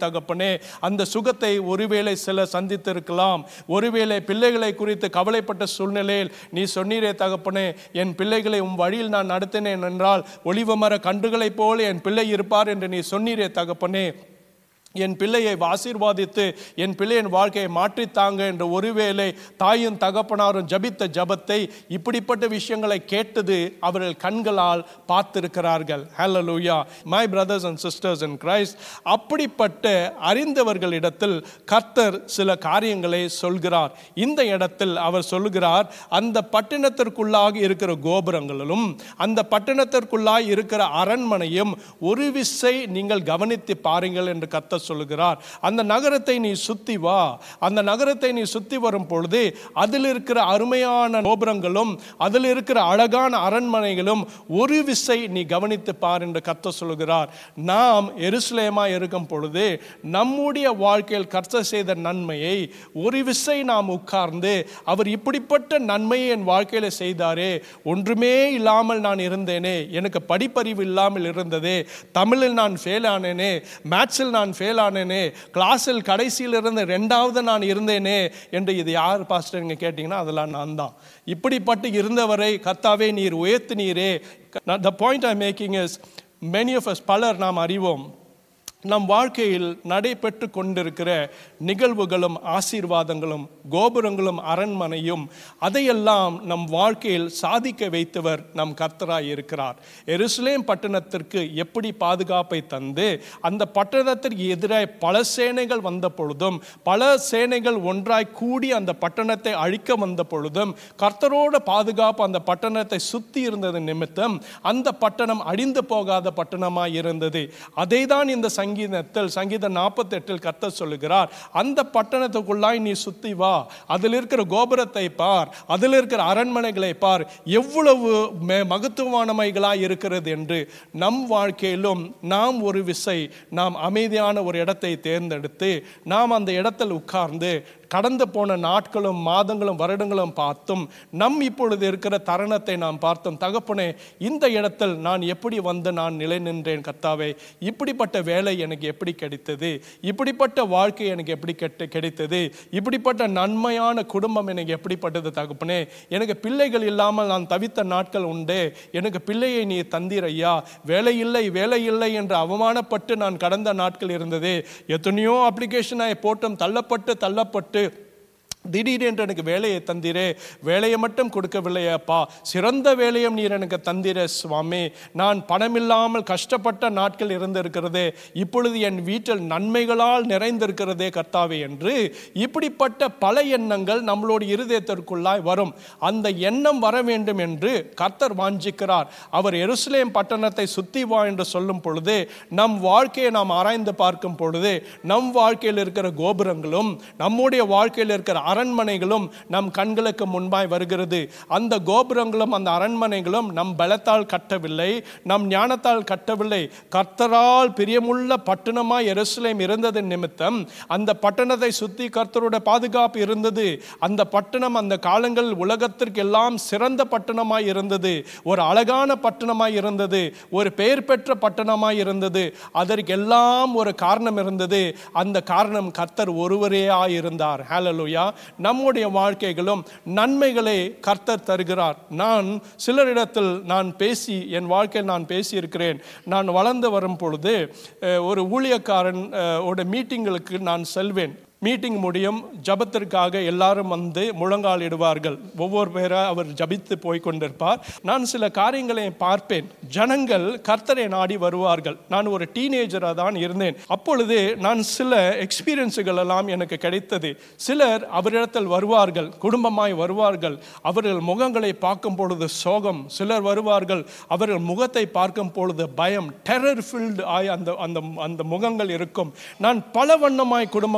தகப்பனே அந்த சுகத்தை ஒருவேளை சில சந்தித்திருக்கலாம் ஒருவேளை பிள்ளைகளை குறித்து கவலைப்பட்ட சூழ்நிலையில் நீ சொன்னீரே தகப்பனே என் பிள்ளைகளை உம் வழியில் நான் நடத்தினேன் என்றால் ஒளிவ மர கன்றுகளைப் போல என் பிள்ளை இருப்பார் என்று நீ சொன்னீரே தகப்பனே என் பிள்ளையை ஆசீர்வாதித்து என் பிள்ளையின் வாழ்க்கையை மாற்றித்தாங்க என்ற ஒருவேளை தாயும் தகப்பனாரும் ஜபித்த ஜபத்தை இப்படிப்பட்ட விஷயங்களை கேட்டது அவர்கள் கண்களால் பார்த்திருக்கிறார்கள் hallelujah my brothers and sisters in Christ அப்படிப்பட்ட அறிந்தவர்களிடத்தில் கர்த்தர் சில காரியங்களை சொல்கிறார் இந்த இடத்தில் அவர் சொல்லுகிறார் அந்த பட்டணத்திற்குள்ளாக இருக்கிற கோபுரங்களிலும் அந்த பட்டணத்திற்குள்ளாக இருக்கிற அரண்மனையும் ஒரு விசை நீங்கள் கவனித்து பாருங்கள் என்று கர்த்தர் சொல்லுகிறார் அந்த நகரத்தை நீ சுத்தி வா அந்த நகரத்தை நீ சுத்தி வரும் பொழுது அதில் இருக்கிற அருமையான கோபுரங்களும் அதில் இருக்கிற அழகான அரண்மனைகளும் ஒரு விசை நீ கவனித்து பார் என்று கர்த்தர் சொல்லுகிறார் நாம் எருசலேமா இருக்கும் பொழுது நம்முடைய வாழ்க்கையில் கர்த்தர் செய்த நன்மையை ஒரு விசை நாம் உட்கார்ந்து அவர் இப்படிப்பட்ட நன்மையை என் வாழ்க்கையில செய்தாரே ஒன்றுமே இல்லாமல் நான் இருந்தேனே எனக்கு படிப்பறிவு இல்லாமல் இருந்ததே தமிழில் நான் ஃபெயில் ஆனேனே மேத்ஸில் நான் ஃபெயில் ஆனேனே கிளாஸில் கடைசியில் இருந்து ரெண்டாவது நான் இருந்தேனே என்று இது யார் பாஸ்டர் நீங்க கேட்டிங்கன்னா அதெல்லாம் நான் தான் இப்படிப்பட்டு இருந்தவரை கர்த்தாவே நீர் உயர்த்தினீரே the point I making is many of us பலர் நாம் அறிவோம் நம் வாழ்க்கையில் நடைபெற்று கொண்டிருக்கிற நிகழ்வுகளும் ஆசீர்வாதங்களும் கோபுரங்களும் அரண்மனையும் அதையெல்லாம் நம் வாழ்க்கையில் சாதிக்க வைத்தவர் நம் கர்த்தராய் இருக்கிறார் எருசலேம் பட்டணத்திற்கு எப்படி பாதுகாப்பை தந்து அந்த பட்டணத்திற்கு எதிராக பல சேனைகள் வந்த பொழுதும் பல சேனைகள் ஒன்றாய் கூடி அந்த பட்டணத்தை அழிக்க வந்த பொழுதும் கர்த்தரோட பாதுகாப்பு அந்த பட்டணத்தை சுத்தி இருந்தது நிமித்தம் அந்த பட்டணம் அழிந்து போகாத பட்டணமாய் இருந்தது அதை தான் இந்த சங்கீதத்தில் சங்கீதம் நாற்பத்தெட்டில் கத்த சொல்லுகிறார் அந்த பட்டணத்துக்குள்ளாய் நீ சுத்தி வா அதில் இருக்கிற கோபுரத்தை பார் அதில் இருக்கிற அரண்மனைகளை பார் எவ்வளவு மே- மகத்துவமானமைகளாய் இருக்கிறது என்று நம் வாழ்க்கையிலும் நாம் ஒரு விசை நாம் அமைதியான ஒரு இடத்தை தேர்ந்தெடுத்து நாம் அந்த இடத்தில் உட்கார்ந்து கடந்து போன நாட்களும் மாதங்களும் வருடங்களும் பார்த்தும் நம் இப்பொழுது இருக்கிற தருணத்தை நாம் பார்த்தோம் தகப்பனே இந்த இடத்தில் நான் எப்படி வந்து நான் நிலை நின்றேன் கத்தாவே இப்படிப்பட்ட வேலை எனக்கு எப்படி கிடைத்தது இப்படிப்பட்ட வாழ்க்கை எனக்கு எப்படி கெட்ட கிடைத்தது இப்படிப்பட்ட நன்மையான குடும்பம் எனக்கு எப்படிப்பட்டது தகப்பனே எனக்கு பிள்ளைகள் இல்லாமல் நான் தவித்த நாட்கள் உண்டு எனக்கு பிள்ளையை நீ தந்தீர் ஐயா வேலை இல்லை வேலை இல்லை என்று அவமானப்பட்டு நான் கடந்த நாட்கள் இருந்தது எத்தனையோ அப்ளிகேஷனை போட்டும் தள்ளப்பட்டு தள்ளப்பட்டு திடீரென்று எனக்கு வேலையை தந்தீரே வேலையை மட்டும் கொடுக்கவில்லையாப்பா சிறந்த வேலையும் நீர் எனக்கு தந்தீரே சுவாமி நான் பணமில்லாமல் கஷ்டப்பட்ட நாட்கள் இருந்திருக்கிறதே இப்பொழுது என் வீட்டில் நன்மைகளால் நிறைந்திருக்கிறதே கர்த்தாவே என்று இப்படிப்பட்ட பல எண்ணங்கள் நம்மளோட இருதயத்திற்குள்ளாய் வரும் அந்த எண்ணம் வர வேண்டும் என்று கர்த்தர் வாஞ்சிக்கிறார் அவர் எருசலேம் பட்டணத்தை சுத்தி வா என்று சொல்லும் பொழுது நம் வாழ்க்கையை நாம் ஆராய்ந்து பார்க்கும் பொழுது நம் வாழ்க்கையில் இருக்கிற கோபுரங்களும் நம்முடைய வாழ்க்கையில் இருக்கிற அரண்மனைகளும் நம் கண்களுக்கு முன்பாய் வருகிறது அந்த கோபுரங்களும் அந்த அரண்மனைகளும் நம் பலத்தால் கட்டவில்லை நம் ஞானத்தால் கட்டவில்லை கர்த்தரால் பிரியமுள்ள பட்டணமாய் எருசலேம் இருந்தது நிமித்தம் அந்த பட்டணத்தை சுத்தி கர்த்தருடைய பாதுகாப்பு இருந்தது அந்த பட்டணம் அந்த காலங்களில் உலகத்திற்கு எல்லாம் சிறந்த பட்டணமாய் இருந்தது ஒரு அழகான பட்டணமாய் இருந்தது ஒரு பெயர் பெற்ற பட்டணமாய் இருந்தது அதற்கு எல்லாம் ஒரு காரணம் இருந்தது அந்த காரணம் கர்த்தர் ஒருவரே இருந்தார் ஹalleluya நம்முடைய வாழ்க்கைகளும் நன்மைகளை கர்த்தர் தருகிறார் நான் சிலரிடத்தில் நான் பேசி என் வாழ்க்கையில் நான் பேசியிருக்கிறேன் நான் வளர்ந்து வரும் பொழுது அஹ், ஒரு ஊழியக்காரன் அஹ், ஓட மீட்டிங்களுக்கு நான் செல்வேன் மீட்டிங் முடியும் ஜபத்திற்காக எல்லாரும் வந்து முழங்கால் இடுவார்கள் ஒவ்வொரு பேரா அவர் ஜபித்து போய் கொண்டிருப்பார் நான் சில காரியங்களை பார்ப்பேன் ஜனங்கள் கர்த்தரை நாடி வருவார்கள் நான் ஒரு டீனேஜராக தான் இருந்தேன் அப்பொழுது நான் சில எக்ஸ்பீரியன்ஸுகள் எல்லாம் எனக்கு கிடைத்தது சிலர் அவரிடத்தில் வருவார்கள் குடும்பமாய் வருவார்கள் அவர்கள் முகங்களை பார்க்கும் பொழுது சோகம் சிலர் வருவார்கள் அவர்கள் முகத்தை பார்க்கும் பொழுது பயம் டெரர் ஃபில்டு ஆய் அந்த அந்த அந்த முகங்கள் இருக்கும் நான் பல வண்ணமாய் குடும்பங்களை நான்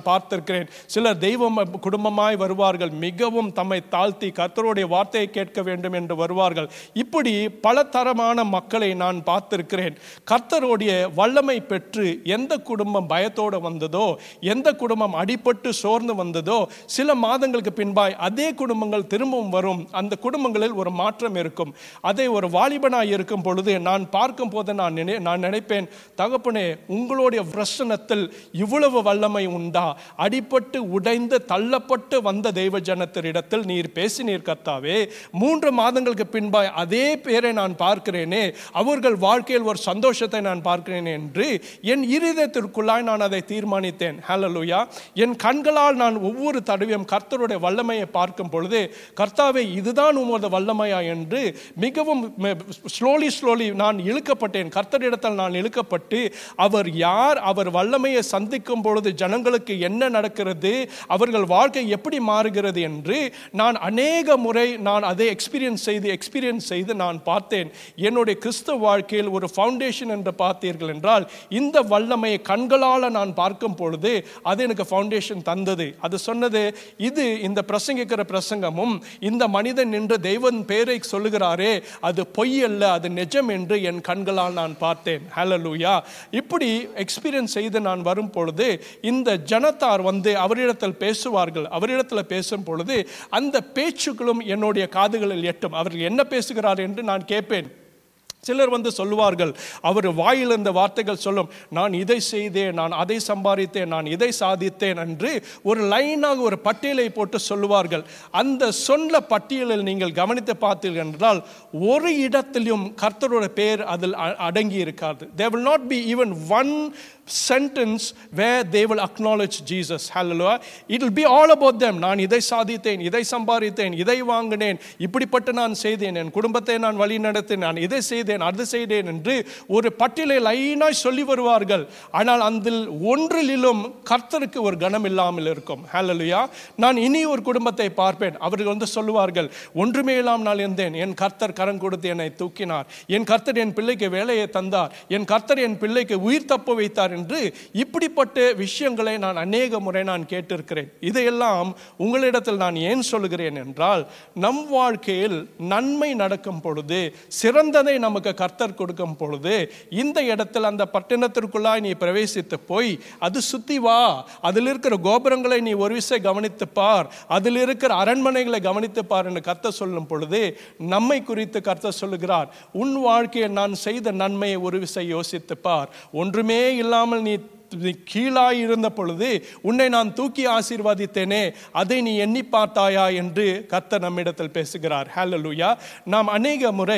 பார்த்திருக்கிறேன் சிலர் தெய்வம் குடும்பமாய் வருவார்கள் மிகவும் தம்மை தாழ்த்தி கர்த்தருடைய வார்த்தையை கேட்க வேண்டும் என்று வருவார்கள் இப்படி பல தரமான மக்களை நான் பார்த்திருக்கிறேன் கர்த்தருடைய வல்லமை பெற்று எந்த குடும்பம் பயத்தோடு வந்ததோ எந்த குடும்பம் அடிபட்டு சோர்ந்து வந்ததோ சில மாதங்களுக்கு பின்பாய் அதே குடும்பங்கள் திரும்பவும் வரும் அந்த குடும்பங்களில் ஒரு மாற்றம் இருக்கும் அதை ஒரு வாலிபனாய் இருக்கும் பொழுது நான் பார்க்கும் போது நான் நினை நான் நினைப்பேன் தகப்பனே உங்களுடைய பிரசனத்தில் இவ்வளவு வல்லமை உண்டா அடிபட்டு உடைந்து தள்ளப்பட்டு வந்த தெய்வ ஜனத்திரிடத்தில் நீர் பேசினீர் கர்த்தாவே மூன்று மாதங்களுக்கு பின்பாய் அதே பேரை நான் பார்க்கிறேனே அவர்கள் வாழ்க்கையில் ஒரு சந்தோஷத்தை நான் பார்க்கிறேன் என்று என் இருதயத்திற்குள்ளாய் நான் அதை தீர்மானித்தேன் ஹalleluya என் கண்களால் நான் ஒவ்வொரு தடவையும் கர்த்தருடைய வல்லமையை பார்க்கும் பொழுது கர்த்தாவே இதுதான் உமது வல்லமையா என்று மிகவும் ஸ்லோலி ஸ்லோலி நான் இழுக்கப்பட்டேன் கர்த்தரிடத்தில் நான் இழுக்கப்பட்டு அவர் யார் அவர் வல்லமையை சந்திக்கும் பொழுது ஜனங்களுக்கு என்ன நடக்கிறது அவர்கள் வாழ்க்கை எப்படி மாறுகிறது என்று நான் அநேக முறை நான் அதை எக்ஸ்பீரியன்ஸ் செய்து எக்ஸ்பீரியன்ஸ் செய்து நான் பார்த்தேன் என்னுடைய கிறிஸ்தவ வாழ்க்கையில் ஒரு ஃபவுண்டேஷன் என்று பார்த்தீர்கள் என்றால் இந்த வல்லமையை கண்களால் நான் பார்க்கும் பொழுது அது எனக்கு ஃபவுண்டேஷன் தந்தது அது சொன்னது இது இந்த பிரசங்கிக்கிற பிரசங்கமும் இந்த மனிதன் நின்று தெய்வன் பேரை சொல்லுகிறாரே அது பொய் அல்ல அது நிஜம் என்று என் கண்களால் நான் பார்த்தேன் ஹalleluya இப்படி எக்ஸ்பீரியன்ஸ் செய்து நான் வரும் பொழுது இந்த ஜனத்தார் வந்து அவரிடத்தில் பேசுவார்கள் அவரிடத்தில் பேசும் பொழுது அந்த பேச்சுக்களும் என்னுடைய காதுகளில் எட்டும் அவர்கள் என்ன பேசுகிறார் என்று நான் கேட்பேன் சிலர் வந்து சொல்லுவார்கள் அவர் வாயில் இந்த வார்த்தைகள் சொல்லும் நான் இதை செய்தேன் நான் அதை சம்பாதித்தேன் நான் இதை சாதித்தேன் என்று ஒரு லைனாக ஒரு பட்டியலை போட்டு சொல்லுவார்கள் அந்த சொன்ன பட்டியலில் நீங்கள் கவனித்து பார்த்தீர்கள் என்றால் ஒரு இடத்திலும் கர்த்தரோட பேர் அதில் அ- அடங்கி இருக்காது there will not be even one sentence where they will acknowledge Jesus hallelujah it will be all about them நான் இதை சாதித்தேன் இதை சம்பாதித்தேன் இதை வாங்கினேன் இப்படிப்பட்ட நான் செய்தேன் என் குடும்பத்தை நான் வழி நடத்தினேன் நான் இதை செய்தேன் அது செய்தேன் என்று ஒரு பட்டியலை லைனாய் சொல்லி வருவார்கள் ஆனால் அதில் ஒன்றிலும் கர்த்தருக்கு ஒரு கனம் இல்லாமல் இருக்கும் ஹalleluya நான் இனி ஒரு குடும்பத்தை பார்ப்பேன் அவர்கள் வந்து சொல்லுவார்கள் ஒன்றுமே இல்லாமல் நான் இருந்தேன் என் கர்த்தர் கரம் கொடுத்து என்னை தூக்கினார் என் கர்த்தர் என் பிள்ளைக்கு வேலையை தந்தார் என் கர்த்தர் என் பிள்ளைக்கு உயிர் தப்ப வைத்தார் என்று இப்படிப்பட்ட விஷயங்களை நான் அநேக முறை நான் கேட்டிருக்கிறேன் இதையெல்லாம் உங்களிடத்தில் நான் ஏன் சொல்லுகிறேன் என்றால் நம் வாழ்க்கையில் நன்மை நடக்கும் பொழுது சிறந்ததை நமக்கு கர்த்தர் கொடுக்கும் பொழுது இந்த இடத்தில் அந்த பட்டணத்திற்குள்ளாய் நீ பிரவேசித்து போய் அது சுத்தி வா அதில் இருக்கிற கோபுரங்களை நீ ஒரு விசை கவனித்து பார் அதில் இருக்கிற அரண்மனைகளை கவனித்து பார் என்று கர்த்தர் சொல்லும் பொழுது நம்மை குறித்து கர்த்தர் சொல்லுகிறார் உன் வாழ்க்கையில் நான் செய்த நன்மையை ஒரு விசை யோசித்து பார் ஒன்றுமே இல்லாமல் நீ நீ கீழாய் இருந்த பொழுது உன்னை நான் தூக்கி ஆசீர்வதித்தேனே அதை நீ எண்ணி பார்த்தாயா என்று கர்த்தர் நம்மிடத்தில் பேசுகிறார் ஹalleluya நாம் அநேக முறை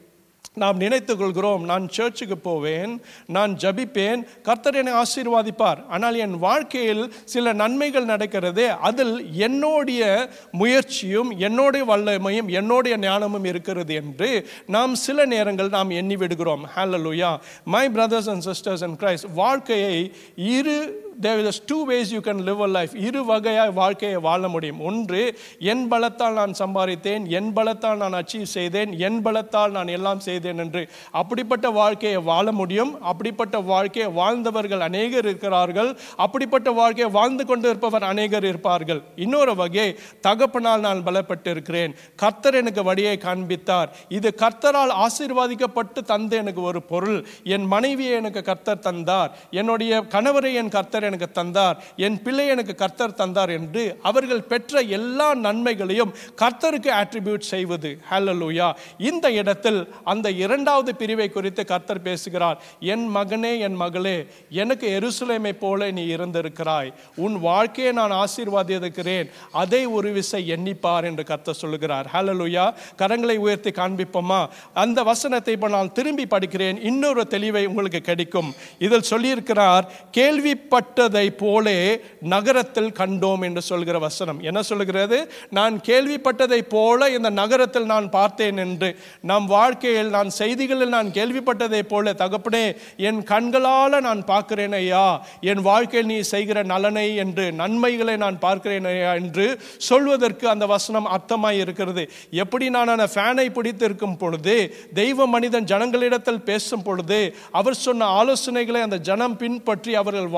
நாம் நினைத்துக் கொள்கிறோம் நான் சர்ச்சுக்கு போவேன் நான் ஜபிப்பேன் கர்த்தர் என்னை ஆசீர்வாதிப்பார் ஆனால் என் வாழ்க்கையில் சில நன்மைகள் நடக்கிறதே அதில் என்னுடைய முயற்சியும் என்னுடைய வல்லமையும் என்னுடைய ஞானமும் இருக்கிறது என்று நாம் சில நேரங்கள் நாம் எண்ணி விடுகிறோம் hallelujah my brothers and sisters in Christ வாழ்க்கையை இரு there is two ways you can live a life இரு வகையாய் வாழ்க்கையை வாழ முடியும் ஒன்று என் பலத்தால் நான் சம்பாதித்தேன் என் பலத்தால் நான் அச்சீவ் செய்தேன் என் பலத்தால் நான் எல்லாம் செய்தேன் என்று அப்படிப்பட்ட வாழ்க்கையை வாழ முடியும் அப்படிப்பட்ட வாழ்க்கையை வாழ்ந்தவர்கள் அநேகர் இருக்கிறார்கள் அப்படிப்பட்ட வாழ்க்கையை வாழ்ந்து கொண்டு இருப்பவர் அநேகர் இருப்பார்கள் இன்னொரு வகை தகப்பனால் நான் பலப்பட்டு இருக்கிறேன் கர்த்தர் எனக்கு வழியை காண்பித்தார் இது கர்த்தரால் ஆசீர்வாதிக்கப்பட்டு தந்த எனக்கு ஒரு பொருள் என் மனைவியை எனக்கு கர்த்தர் தந்தார் என்னுடைய கணவரை என் கர்த்தர் எனக்கு தந்தார் என் பிள்ளை எனக்கு கர்த்தர் தந்தார் என்று அவர்கள் பெற்ற எல்லா நன்மைகளையும் கர்த்தருக்கு அட்ரிபியூட் செய்வது ஹalleluya இந்த இடத்தில் அந்த இரண்டாவது பிரிவை குறித்து கர்த்தர் பேசுகிறார் என் மகனே என் மகளே எனக்கு எருசலேமை போல நீ இருந்திருக்கிறாய் உன் வாழ்க்கையை நான் ஆசீர்வாதிக்கிறேன் அதை ஒரு விசை எண்ணிப்பார் என்று கர்த்தர் சொல்லுகிறார் ஹalleluya கரங்களை உயர்த்தி காண்பிப்போமா அந்த வசனத்தை இப்போ நான் திரும்பி படிக்கிறேன் இன்னொரு தெளிவை உங்களுக்கு கிடைக்கும் இதில் சொல்லியிருக்கிறார் கேள்விப்பட்டதை போலே நகரத்தில் கண்டோம் என்று சொல்கிற வசனம் என்ன சொல்லுகிறது நான் கேள்விப்பட்டதை போல இந்த நகரத்தில் நான் பார்த்தேன் என்று நம் வாழ்க்கையில் நான் செய்திகளில் நான் கேள்விப்பட்டதை போல தகப்பனே என் கண்களால் நான் பார்க்கிறேன் ஐயா என் வாழ்க்கையில் நீ செய்கிற நலனை என்று நன்மைகளை நான் பார்க்கிறேன் ஐயா என்று சொல்வதற்கு அந்த வசனம் அர்த்தமாய் இருக்கிறது எப்படி நான் அந்த ஃபேனை பிடித்திருக்கும் பொழுது தெய்வ மனிதன் ஜனங்களிடத்தில் பேசும் பொழுது அவர் சொன்ன ஆலோசனைகளை அந்த ஜனம் பின்பற்றி அவர்கள் வாழ்க்கையை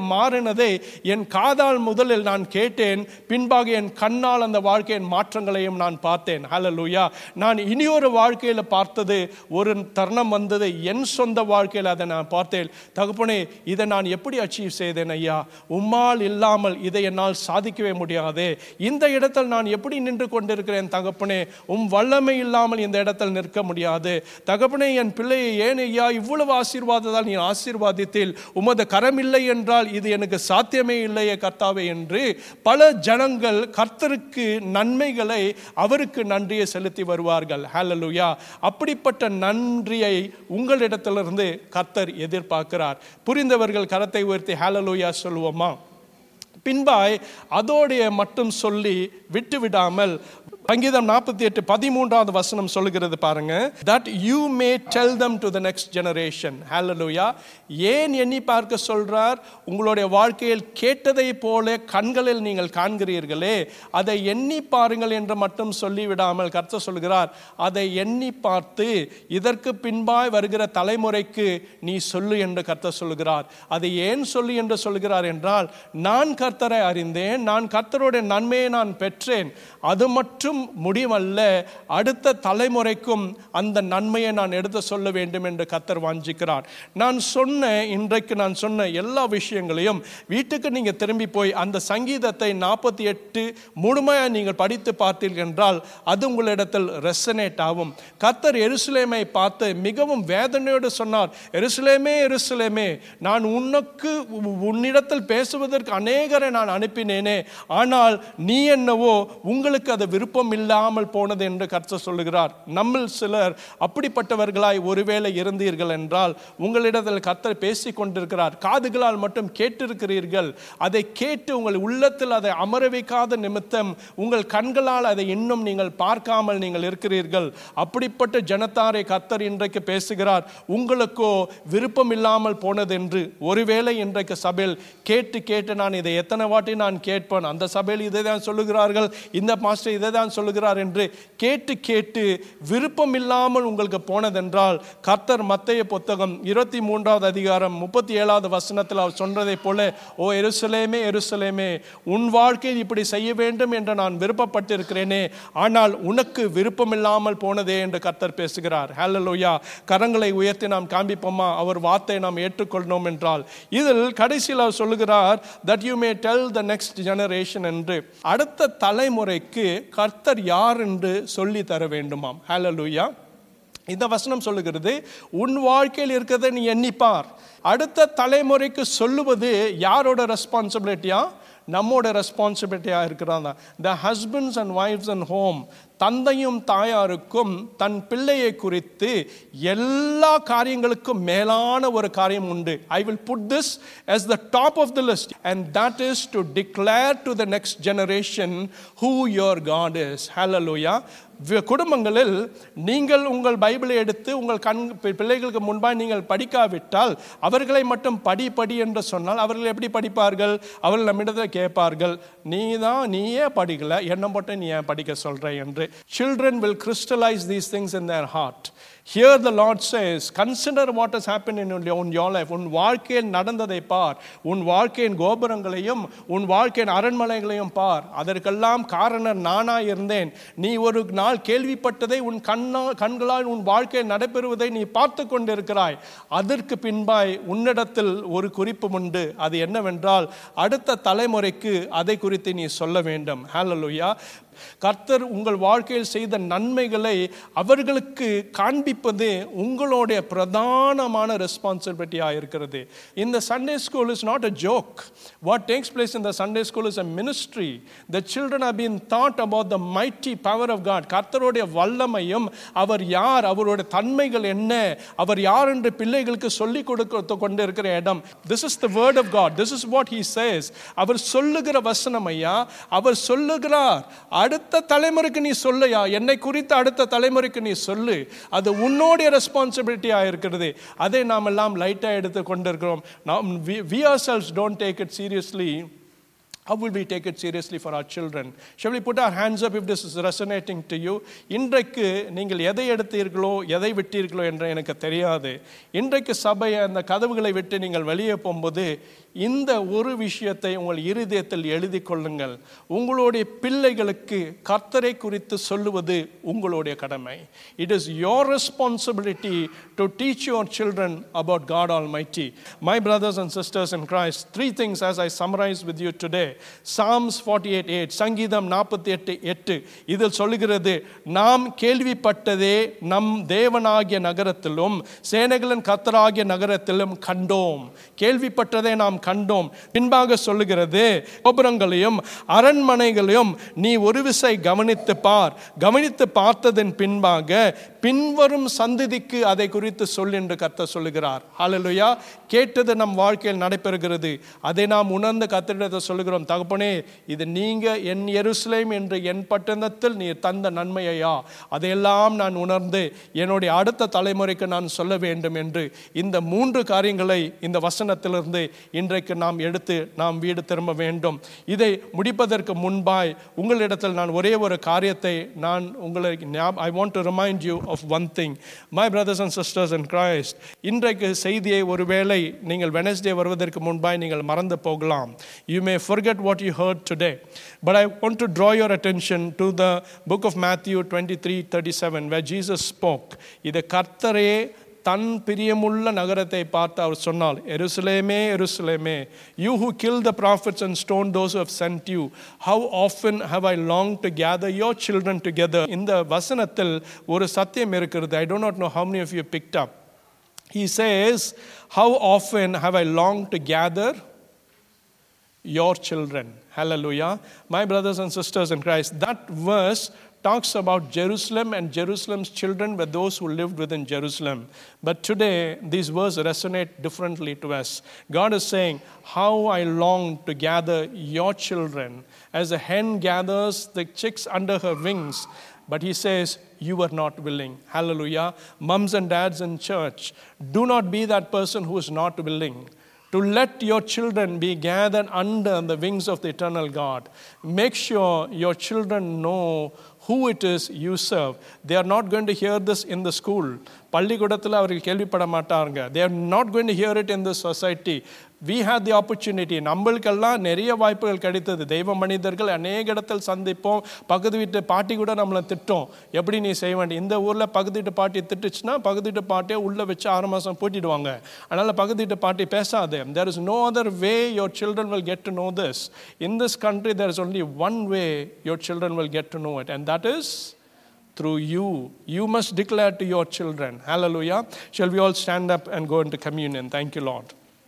மாறினதை என் காதால் முதலில் நான் கேட்டேன் பின்பாக என் கண்ணால் அந்த வாழ்க்கையின் மாற்றங்களையும் நான் பார்த்தேன் ஹalleluya நான் இனியொரு வாழ்க்கையில் பார்த்தது ஒரு தருணம் வந்தது என் சொந்த வாழ்க்கையில் அதை நான் பார்த்தேன் தகப்பனே இதை நான் எப்படி அச்சீவ் செய்தேன் ஐயா உம்மால் இல்லாமல் இதை என்னால் சாதிக்கவே முடியாது இந்த இடத்தில் நான் எப்படி நின்று கொண்டிருக்கிறேன் தகப்பனே உம் வல்லமை இல்லாமல் இந்த இடத்தில் நிற்க முடியாது தகப்பனே என் பிள்ளையை ஏன் ஐயா இவ்வளவு ஆசீர்வாதத்தால் நீ ஆசீர்வாதத்தில் உமது கரம் இல்லை என்றால் இது எனக்கு சாத்தியமே இல்லையே கர்த்தாவே என்று பல ஜனங்கள் கர்த்தருக்கு நன்மைகளை அவருக்கு நன்றியை செலுத்தி வருவார்கள் ஹalleluya அப்படிப்பட்ட நன்றியை உங்களிடத்திலிருந்து கர்த்தர் எதிர்பார்க்கிறார் புரிந்தவர்கள் கரத்தை உயர்த்தி ஹalleluya சொல்லுவோமா பின்பாய் அதோடைய மட்டும் சொல்லி விட்டு விடாமல் சங்கீதம் நாற்பத்தி எட்டு பதிமூன்றாவது வசனம் சொல்லுகிறது பாருங்க that you may tell them to the next generation hallelujah ஏன் எண்ணி பார்க்க சொல்றார் உங்களுடைய வாழ்க்கையில் கேட்டதை போல கண்களில் நீங்கள் காண்கிறீர்களே அதை எண்ணி பாருங்கள் என்று மட்டும் சொல்லிவிடாமல் கர்த்தர் சொல்கிறார் அதை எண்ணி பார்த்து இதற்கு பின்பாய் வருகிற தலைமுறைக்கு நீ சொல்லு என்று கர்த்தர் சொல்கிறார் அதை ஏன் சொல்லு என்று சொல்கிறார் என்றால் நான் கர்த்தரை அறிந்தேன் நான் கர்த்தருடைய நன்மையை நான் பெற்றேன் அது மட்டும் முடிவல்ல அடுத்த தலைமுறைக்கும் அந்த நன்மையை நான் எடுத்து சொல்ல வேண்டும் என்று கர்த்தர் வாஞ்சிக்கிறார் நான் சொன்ன இன்றைக்கு நான் சொன்ன எல்லா விஷயங்களையும் வீட்டுக்கு நீங்கள் திரும்பி போய் அந்த சங்கீதத்தை நாற்பத்தி எட்டு முழுமையாக நீங்கள் படித்து பார்த்தீர்கள் என்றால் அது உங்களிடத்தில் ரெசனேட் ஆகும் கர்த்தர் எருசலேமை பார்த்து மிகவும் வேதனையோடு சொன்னார் எருசலேமே எருசலேமே நான் உனக்கு உன்னிடத்தில் பேசுவதற்கு அநேகரை நான் அனுப்பினேனே ஆனால் நீ என்னவோ உங்களுக்கு அது விருப்பம் இல்லாமல் போனது என்று கர்த்தர் சொல்லுகிறார் நம்மில் சிலர் அப்படிப்பட்டவர்களாய் ஒருவேளை இருந்தீர்கள் என்றால் உங்களிடத்தில் கர்த்தர் பேசிக் கொண்டிருக்கிறார் காதுகளால் மட்டும் கேட்டிருக்கிறீர்கள் அதை கேட்டு உங்கள் உள்ளத்தில் அதை அமர வைக்காத நிமித்தம் உங்கள் கண்களால் அதை இன்னும் நீங்கள் பார்க்காமல் நீங்கள் இருக்கிறீர்கள் அப்படிப்பட்ட ஜனத்தாரை கர்த்தர் இன்றைக்கு பேசுகிறார் உங்களுக்கோ விருப்பம் இல்லாமல் போனது என்று ஒருவேளை இன்றைக்கு சபையில் கேட்டு கேட்டு நான் இதை எத்தனை வாட்டி நான் கேட்பேன் அந்த சபையில் இதை தான் சொல்லுகிறார்கள் இந்த மாஸ்டர் இதை தான் சொல்லுகிறார் என்று கேட்டு கேட்டு விருப்பம் இல்லாமல் உங்களுக்கு போனதென்றால் கர்த்தர் மத்தைய புத்தகம் இருபத்தி மூன்றாவது அதிகாரம் முப்பத்தி ஏழாவது வசனத்தில் அவர் சொன்னதைப் போல ஓ எருசலேமே எருசலேமே உன் வாழ்க்கையில் இப்படி செய்ய வேண்டும் என்று நான் விருப்பப்பட்டிருக்கிறேனே ஆனால் உனக்கு விருப்பமில்லாமல் போனதே என்று கர்த்தர் பேசுகிறார் ஹalleluya கரங்களை உயர்த்தி நாம் காண்பிப்போமா அவர் வார்த்தை நாம் ஏற்றுக்கொள்ளணும் என்றால் இதில் கடைசியில் அவர் சொல்லுகிறார் that you may tell the next generation என்று அடுத்த தலைமுறைக்கு கர்த்தர் யார் என்று சொல்லி தர வேண்டுமாம் ஹalleluya இந்த வசனம் சொல்லுகிறது உன் வாழ்க்கையில் இருக்கிறதை நீ எண்ணிப்பார் அடுத்த தலைமுறைக்கு சொல்லுவது யாரோட ரெஸ்பான்சிபிலிட்டியா நம்மோட ரெஸ்பான்சிபிலிட்டியாக இருக்கிறாங்க the husbands and wives and home தந்தையும் தாயாருக்கும் தன் பிள்ளையை குறித்து எல்லா காரியங்களுக்கும் மேலான ஒரு காரியம் உண்டு I will put this as the top of the list and that is to declare to the next generation who your God is hallelujah we- குடும்பங்களில் நீங்கள் உங்கள் பைபிளை எடுத்து உங்கள் கண் பி- பிள்ளைகளுக்கு முன்பாக நீங்கள் படிக்காவிட்டால் அவர்களை மட்டும் படி படி என்று சொன்னால் அவர்கள் எப்படி படிப்பார்கள் அவர்கள் நம்மிடத்தில் கேட்பார்கள் நீ தான் நீயே படிக்கல என்ன மட்டும் நீ ஏன் படிக்க சொல்ற என்று children will crystallize these things in their heart here the lord says consider what has happened in your own your life உன் வாழ்க்கையில் நடந்ததை பார் உன் வாழ்க்கையின் கோபுரங்களையும் உன் வாழ்க்கையின் அரண்மனைகளையும் பார் அதற்கெல்லாம் காரணம் நானா இருந்தேன் நீ ஒரு நாள் கேள்விப்பட்டதை உன் கண்ணா கண்களால் உன் வாழ்க்கையில் நடைபெறுவதை நீ பார்த்து கொண்டிருக்கிறாய் அதற்கு பின்பாய் உன்னிடத்தில் ஒரு குறிப்பு உண்டு அது என்னவென்றால் அடுத்த தலைமுறைக்கு அதை குறித்து நீ சொல்ல வேண்டும் ஹalleluya கர்த்தர் உங்கள் வாழ்க்கையில் செய்த நன்மைகளை அவர்களுக்கு காண்பிப்பது உங்களுடைய பிரதானமான ரெஸ்பான்சிபிலிட்டியாக இருக்கிறது இந்த Sunday school is not a joke what takes place in the Sunday school is a ministry. The children have been taught about the mighty power of God. கர்த்தருடைய வல்லமையும் அவர் யார் அவருடைய தன்மைகள் என்ன அவர் யார் என்று பிள்ளைகளுக்கு சொல்லிக் கொடுக்க கொண்டு இருக்கிற இடம் this is the word of God this is what he says அவர் சொல்லுகிற வசனம் ஐயா அவர் சொல்லுகிறார் அடுத்த தலைமுறைக்கு நீ சொல்லையா என்னை குறித்து அடுத்த தலைமுறைக்கு நீ சொல்லு அது உன்னோடைய ரெஸ்பான்சிபிலிட்டியாக இருக்கிறது அதை நாம் எல்லாம் லைட்டாக எடுத்து கொண்டிருக்கிறோம் நாம் we are selves don't take it seriously How will we take it seriously for our children? Shall we put our hands up if this is resonating to you? இன்றைக்கு நீங்கள் எதை எடுத்தீர்களோ எதை விட்டீர்களோ என்று எனக்கு தெரியாது இன்றைக்கு சபை அந்த கதவுகளை விட்டு நீங்கள் வெளியே போகும்போது இந்த ஒரு விஷயத்தை உங்கள் இருதயத்தில் எழுதி கொள்ளுங்கள் உங்களுடைய பிள்ளைகளுக்கு கர்த்தரை குறித்து சொல்லுவது உங்களுடைய கடமை it is your responsibility to teach your children about God almighty my brothers and sisters in Christ three things as I summarize with you today Psalms forty eight eight சங்கீதம் நாற்பத்தி எட்டு எட்டு இதில் சொல்லுகிறது நாம் கேள்விப்பட்டதே நம் தேவனாகிய நகரத்திலும் சேனைகளின் கத்தராகிய நகரத்திலும் கண்டோம் கேள்விப்பட்டதை நாம் கண்டோம் பின்பாக சொல்லுகிறது கோபுரங்களையும் அரண்மனைகளையும் நீ ஒரு விசை கவனித்து பார் கவனித்து பார்த்ததன் பின்பாக பின்வரும் சந்ததிக்கு அதை குறித்து சொல் என்று கர்த்தர் சொல்லுகிறார் ஹalleluya கேட்டது நம் வாழ்க்கையில் நடைபெறுகிறது அதை நாம் உணர்ந்து கத்திரிடத்தை சொல்லுகிறோம் தகப்பனே இது நீங்க என் எருசலேம் என்று என் பட்டணத்தில் நீர் தந்த நன்மையா அதையெல்லாம் நான் உணர்ந்து என்னுடைய அடுத்த தலைமுறைக்கு நான் சொல்ல வேண்டும் என்று இந்த மூன்று காரியங்களை இந்த வசனத்திலிருந்து இன்றைக்கு நாம் எடுத்து நாம் வீடு திரும்ப வேண்டும் இதை முடிப்பதற்கு முன்பாய் உங்களிடத்தில் நான் ஒரே ஒரு காரியத்தை நான் உங்களை I want to remind you of one thing my brothers and sisters and Christ இன்றைக்கு செய்தியை ஒருவேளை நீங்கள் வெனஸ்டே வருவதற்கு முன்பாய் நீங்கள் மறந்து போகலாம் you may forget what you heard today but i want to draw your attention to the book of matthew 23 37 where jesus spoke இது கர்த்தரே தன் பிரியமுள்ள நகரத்தை பார்த்து அவர் சொன்னால் எருசலேமே எருசலேமே you who kill the prophets and stone those have sent you how often have I long to gather your children together இந்த வசனத்தில் ஒரு சத்தியம் இருக்கிறது I don't not know how many of you picked up He says, How often have I longed to gather your children? Hallelujah. My brothers and sisters in Christ, that verse talks about Jerusalem and Jerusalem's children were those who lived within Jerusalem. But today, these verses resonate differently to us. God is saying, How I long to gather your children as a hen gathers the chicks under her wings. But he says, You were not willing. Hallelujah. Mums and dads in church, do not be that person who is not willing to let your children be gathered under the wings of the eternal God. Make sure your children know who it is you serve. They are not going to hear this in the school. பள்ளிக்கூடத்தில் அவர்கள் கேள்விப்பட மாட்டாங்க they are not going to hear it in the society we had the opportunity நம்மளுக்கெல்லாம் நிறைய வாய்ப்புகள் கிடைத்தது தெய்வ மனிதர்கள் அநேக இடத்தில் சந்திப்போம் பக்கத்து வீட்டு பாட்டி கூட நம்மளை திட்டம் எப்படி நீ செய்ய வேண்டிய இந்த ஊரில் பக்கத்து வீட்டு பாட்டி திட்டுச்சுன்னா பக்கத்து வீட்டு பாட்டியை உள்ளே வச்சு ஆறு மாதம் பூட்டிடுவாங்க அதனால் பக்கத்து வீட்டு பாட்டி பேசாது there is no other way your children will get to know this in this country there is only one way your children will get to know it and that is through you. You must declare to your children. Hallelujah. Shall we all stand up and go into communion? Thank you, Lord.